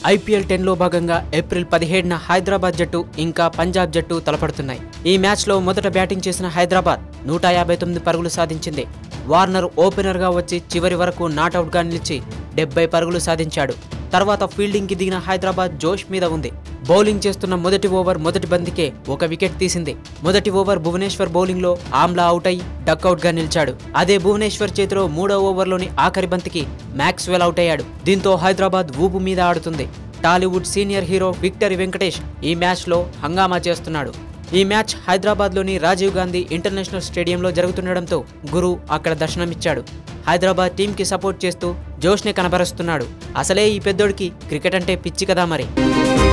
IPL టెన్లో భాగంగా April పదిహేడున హైదరాబాద్ జట్టు ఇంకా పంజాబ్ జట్టు తలపడుతున్నాయి ఈ మ్యాచ్లో మొదట బ్యాటింగ్ చేసిన హైదరాబాద్ నూట యాభై తొమ్మిది పరుగులు సాధించింది వార్నర్ ఓపెనర్గా వచ్చి చివరి వరకు నాటౌట్గా నిలిచి డెబ్బై పరుగులు సాధించాడు తర్వాత ఫీల్డింగ్కి దిగిన హైదరాబాద్ జోష్ మీద ఉంది బౌలింగ్ చేస్తున్న మొదటి ఓవర్ మొదటి బంతికే ఒక వికెట్ తీసింది మొదటి ఓవర్ భువనేశ్వర్ బౌలింగ్లో ఆమ్లా అవుట్ అయి డక్అవుట్గా నిలిచాడు అదే భువనేశ్వర్ చేతిలో మూడో ఓవర్లోని ఆఖరి బంతికి మ్యాక్స్వెల్ అవుట్ అయ్యాడు దీంతో హైదరాబాద్ ఊపు మీద ఆడుతుంది Tollywood senior hero victory Venkatesh ఈ మ్యాచ్లో హంగామా చేస్తున్నాడు ఈ మ్యాచ్ హైదరాబాద్లోని రాజీవ్ గాంధీ ఇంటర్నేషనల్ స్టేడియంలో జరుగుతుండడంతో గురు అక్కడ దర్శనమిచ్చాడు హైదరాబాద్ టీంకి సపోర్ట్ చేస్తూ జోష్ని కనబరుస్తున్నాడు అసలే ఈ పెద్దోడికి క్రికెట్ అంటే పిచ్చి కదా మరి